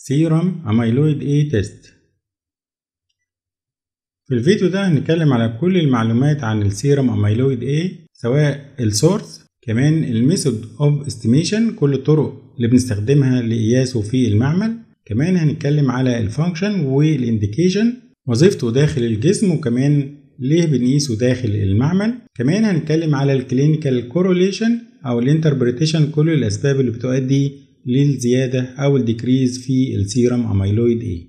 سيرم اميلويد A تيست في الفيديو ده هنتكلم على كل المعلومات عن السيرم اميلويد A سواء السورس كمان الميثود اوف استيميشن كل الطرق اللي بنستخدمها لقياسه في المعمل كمان هنتكلم على الفانكشن والانديكيشن وظيفته داخل الجسم وكمان ليه بنقيسه داخل المعمل كمان هنتكلم على الكلينيكال كوروليشن او الانتربريتيشن كل الاسباب اللي بتؤدي للزيادة او الديكريز في السيرم اميلويد A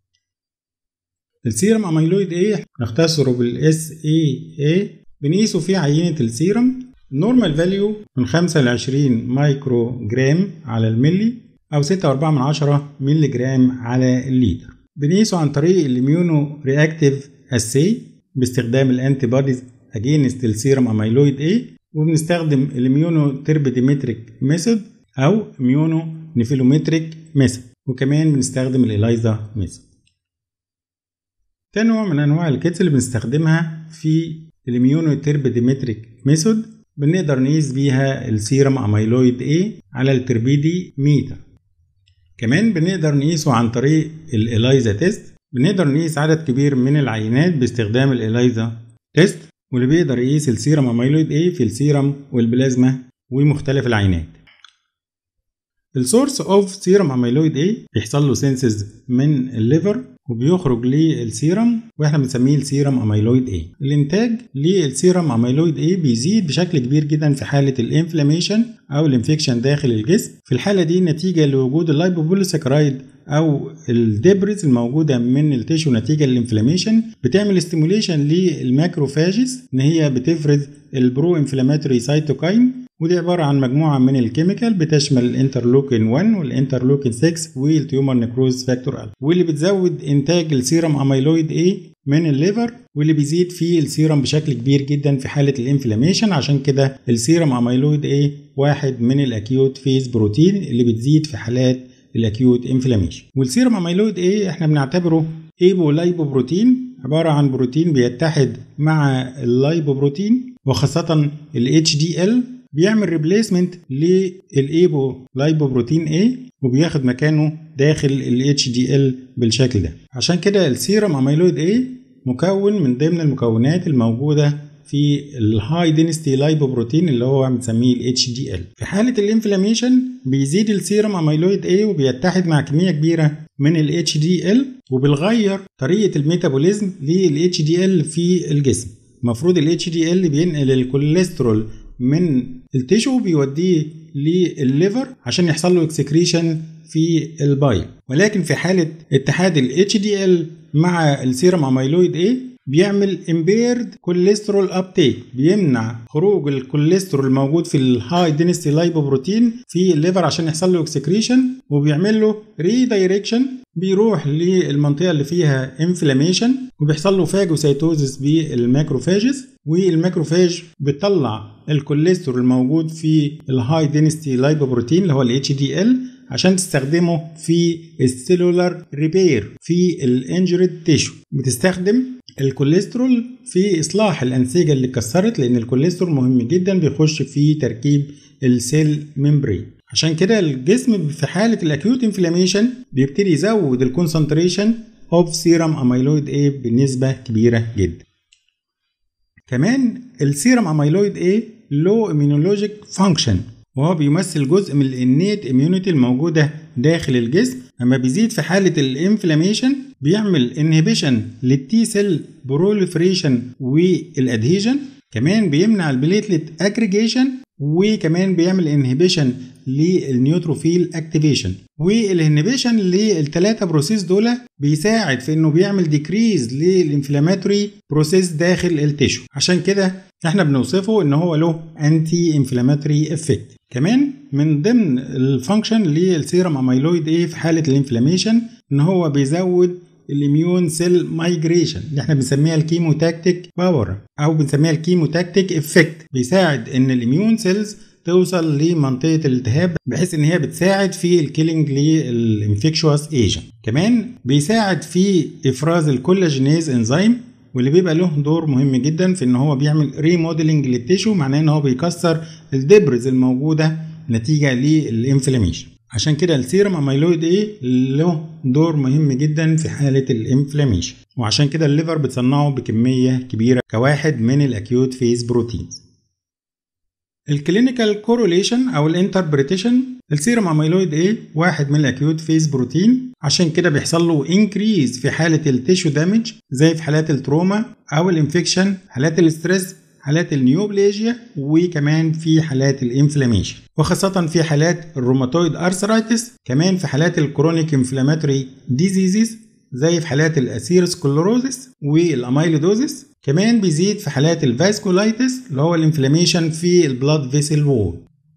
السيرم اميلويد A نختصره بالاس اي اي بنقيسه في عينة السيرم النورمال فاليو من 5 ل 20 مايكرو جرام على الملي او 6.4 من عشرة ملي جرام على الليتر بنقيسه عن طريق الاميونو رياكتيف اسي باستخدام الانتي بوديز اجينست السيرم اميلويد A وبنستخدم الاميونو تربيديمتريك ميثود او اميونو نيفيلومتريك ميثود وكمان بنستخدم الاليزا ميثود تاني نوع من انواع الكيتس اللي بنستخدمها في الاميونو تربيديمتريك ميثود بنقدر نقيس بيها السيرم اميلويد A على التربيدي ميتر كمان بنقدر نقيسه عن طريق الاليزا تيست بنقدر نقيس عدد كبير من العينات باستخدام الاليزا تيست واللي بيقدر يقيس السيرم اميلويد A في السيرم والبلازما ومختلف العينات السورس اوف سيرم اميلويد A بيحصل له سينسز من الليفر وبيخرج للسيرم واحنا بنسميه السيرم اميلويد A الانتاج للسيرم اميلويد A بيزيد بشكل كبير جدا في حاله الانفلاميشن او الانفكشن داخل الجسم في الحاله دي نتيجه لوجود اللايبوبوليساكرايد او الدبرز الموجوده من التيشو نتيجه للانفلاميشن بتعمل ستيموليشن للماكروفاجز ان هي بتفرز البرو انفلاماتوري سايتوكاين ودي عبارة عن مجموعة من الكيميكال بتشمل الانترلوكين 1 والانترلوكين 6 والتيومر نيكروز فاكتور الفا واللي بتزود انتاج السيرم اميلويد A من الليفر واللي بيزيد فيه السيرم بشكل كبير جدا في حالة الانفلاميشن عشان كده السيرم اميلويد A واحد من الاكيوت فيز بروتين اللي بتزيد في حالات الاكيوت انفلاميشن والسيرم اميلويد A احنا بنعتبره ايبو لايبو بروتين عبارة عن بروتين بيتحد مع اللايبو بروتين وخاصة ال HDL بيعمل ريبليسمنت للايبو لايبوبروتين A وبياخد مكانه داخل ال HDL بالشكل ده عشان كده السيرم اميلويد A مكون من ضمن المكونات الموجودة في الهاي دينستي لايبوبروتين اللي هو بنسميه ال HDL في حالة الانفلاميشن بيزيد السيرم اميلويد A وبيتحد مع كمية كبيرة من ال HDL وبالغير طريقة الميتابوليزم لل HDL في الجسم المفروض ال HDL بينقل الكوليسترول من التيشو بيوديه للليفر عشان يحصل له اكسكريشن في البايل ولكن في حالة اتحاد ال HDL مع السيرم اميلويد A بيعمل امبيرد كوليسترول ابتيك بيمنع خروج الكوليسترول الموجود في الهاي دينستي لايبوبروتين في الليفر عشان يحصل له اكسكريشن وبيعمل له ريدايركشن بيروح للمنطقه اللي فيها انفلاميشن وبيحصل له فاجوسيتوزس بالماكروفاجز والماكروفاج بتطلع الكوليسترول الموجود في الهاي دينستي لايبوبروتين اللي هو ال HDL عشان تستخدمه في السيلولار ريبير في الانجريد تيشو بتستخدم الكوليسترول في اصلاح الانسجه اللي اتكسرت لان الكوليسترول مهم جدا بيخش في تركيب السيل ميمبرين عشان كده الجسم في حاله الاكيوت انفلاميشن بيبتدي يزود الكونسنتريشن اوف سيرم اميلويد A بنسبه كبيره جدا كمان السيرم اميلويد A له اميونولوجيك فانكشن وهو بيمثل جزء من الانيت اميونيتي الموجوده داخل الجسم اما بيزيد في حاله الانفلاميشن بيعمل انهبيشن للتي سيل بروليفريشن والادهيجن كمان بيمنع البليتلت اجريجيشن وكمان بيعمل انهبيشن للنيوتروفيل اكتيفيشن والانهبيشن للثلاثه بروسيس دول بيساعد في انه بيعمل ديكريز للانفلاماتوري بروسيس داخل التيشو عشان كده احنا بنوصفه ان هو له انتي انفلاماتوري افكت كمان من ضمن الفانكشن للسيرم اميلويد A في حاله الانفلاميشن ان هو بيزود الاميون سيل مايجريشن اللي احنا بنسميها الكيموتاكتيك باور او بنسميها الكيموتاكتيك افكت بيساعد ان الاميون سيلز توصل لمنطقه الالتهاب بحيث ان هي بتساعد في الكيلينج للانفكشوس ايجنت كمان بيساعد في افراز الكولاجينيز انزيم واللي بيبقى له دور مهم جدا في ان هو بيعمل ريموديلنج للتيشو معناه ان هو بيكسر الدبرز الموجوده نتيجه للانفلاميشن عشان كده السيرم اميلويد ايه له دور مهم جدا في حاله الانفلاميشن وعشان كده الليفر بتصنعه بكميه كبيره كواحد من الاكيوت فيز بروتينز الكلينيكال كوروليشن او الانتربريتيشن السيرم اميلويد ايه واحد من الاكيوت فيز بروتين عشان كده بيحصل له انكريز في حاله التيشو دامج زي في حالات التروما او الانفكشن حالات الاسترس حالات النيوبليجيا وكمان في حالات الانفلاميشن وخاصة في حالات الروماتويد ارثرايتس كمان في حالات الكرونيك انفلاماتوري ديزيزز زي في حالات الاسيروسكلروزس والاميلودوزس كمان بيزيد في حالات الفاسكولايتس اللي هو الانفلاميشن في البلاد فيسل وول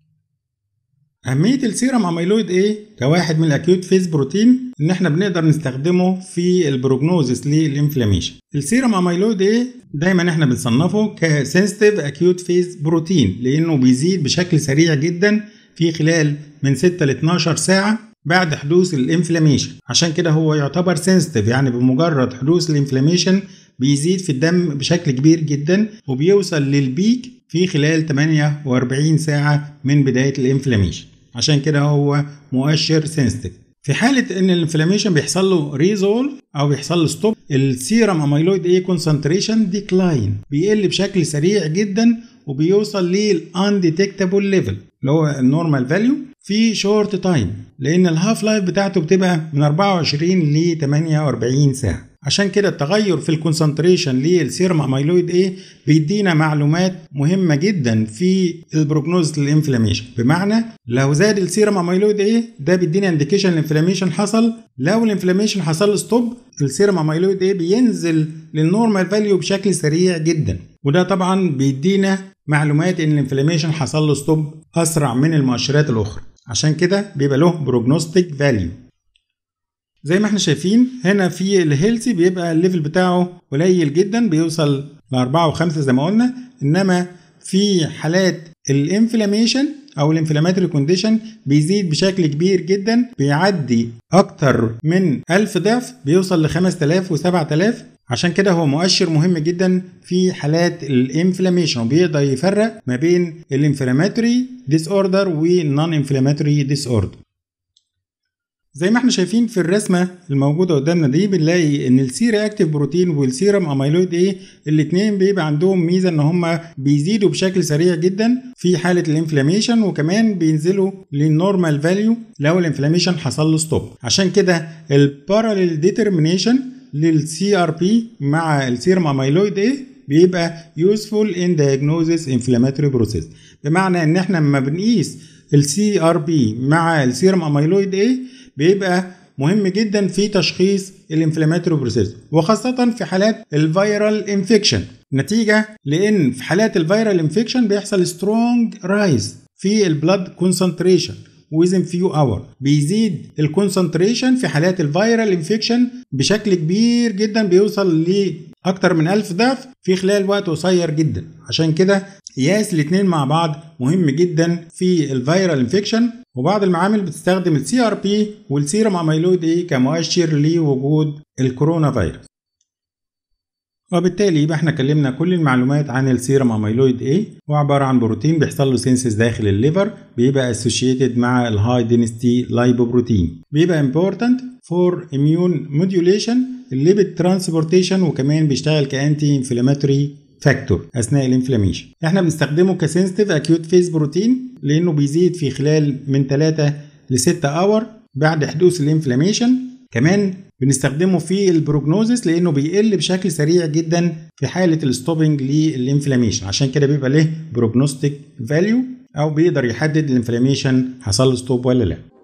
أهمية السيرم أميلويد إيه؟ كواحد من الأكيوت فيز بروتين إن إحنا بنقدر نستخدمه في البروجنوزس للإنفلاميشن. السيرم أميلويد إيه؟ دايما إحنا بنصنفه كسنسيتيف أكيوت فيز بروتين لأنه بيزيد بشكل سريع جدا في خلال من 6 ل 12 ساعة بعد حدوث الانفلاميشن عشان كده هو يعتبر سنسيتيف يعني بمجرد حدوث الانفلاميشن بيزيد في الدم بشكل كبير جدا وبيوصل للبيك في خلال 48 ساعة من بداية الانفلاميشن عشان كده هو مؤشر سنسيتيف في حالة ان الانفلاميشن بيحصل له ريزولف او بيحصل له ستوب السيرم اميلويد اي كونسنتريشن ديكلاين بيقل بشكل سريع جدا وبيوصل للانديتكتابل ليفل اللي هو النورمال فاليو في شورت تايم لان الهاف لايف بتاعته بتبقى من 24 ل 48 ساعه عشان كده التغير في الكونسنتريشن للسيرم اميلويد ايه بيدينا معلومات مهمه جدا في البروجنوز للانفلاميشن بمعنى لو زاد السيرم اميلويد ايه ده بيدينا انديكيشن الانفلاميشن حصل لو الانفلاميشن حصل ستوب السيرم اميلويد ايه بينزل للنورمال فاليو بشكل سريع جدا وده طبعا بيدينا معلومات ان الانفلاميشن حصل له ستوب اسرع من المؤشرات الاخرى عشان كده بيبقى له بروجنوستيك فاليو زي ما احنا شايفين هنا في الهيلثي بيبقى الليفل بتاعه قليل جدا بيوصل ل 4 و5 زي ما قلنا انما في حالات الانفلاميشن او الانفلاماتوري كونديشن بيزيد بشكل كبير جدا بيعدي اكتر من 1000 ضعف بيوصل ل 5000 و7000 عشان كده هو مؤشر مهم جدا في حالات الانفلاميشن وبيقدر يفرق ما بين الانفلاماتوري ديس اوردر والنون انفلاماتوري ديس اوردر زي ما احنا شايفين في الرسمه الموجوده قدامنا دي بنلاقي ان السي رياكتيف بروتين والسيرم اميلويد ايه الاثنين بيبقى عندهم ميزه ان هم بيزيدوا بشكل سريع جدا في حاله الانفلاميشن وكمان بينزلوا للنورمال فاليو لو الانفلاميشن حصل له ستوب عشان كده الباراليل ديترمينيشن للسي ار بي مع السيرم اميلويد ايه بيبقى يوسفول ان diagnosis inflammatory process بمعنى ان احنا لما بنقيس السي ار بي مع السيرم اميلويد ايه بيبقى مهم جدا في تشخيص الانفلاماتوري بروسيس وخاصة في حالات الفيرال انفكشن نتيجة لان في حالات الفيرال انفكشن بيحصل سترونج رايز في البلاد كونسنتريشن within few hour بيزيد الكونسنتريشن في حالات الفيرال انفكشن بشكل كبير جدا بيوصل ل اكتر من 1000 ضعف في خلال وقت قصير جدا عشان كده قياس الاثنين مع بعض مهم جدا في الفيرال انفكشن وبعض المعامل بتستخدم السي ار بي والسيرم اميلويد اي كمؤشر لوجود الكورونا فيروس وبالتالي يبقى احنا اتكلمنا كل المعلومات عن السيرم اميلويد اي هو عباره عن بروتين بيحصل له سينسز داخل الليفر بيبقى اسوشيتد مع الهاي دينستي لايبوبروتين بيبقى امبورتنت فور اميون موديوليشن الليبيد ترانسبورتيشن وكمان بيشتغل كانتي انفلاماتوري فاكتور اثناء الانفلاميشن احنا بنستخدمه كسنسيتيف اكيوت فيز بروتين لانه بيزيد في خلال من 3 ل 6 اور بعد حدوث الانفلاميشن كمان بنستخدمه في البروجنوزس لانه بيقل بشكل سريع جدا في حاله الستوبنج للانفلاميشن عشان كده بيبقى له بروجنوستيك فاليو او بيقدر يحدد الانفلاميشن حصل له ستوب ولا لا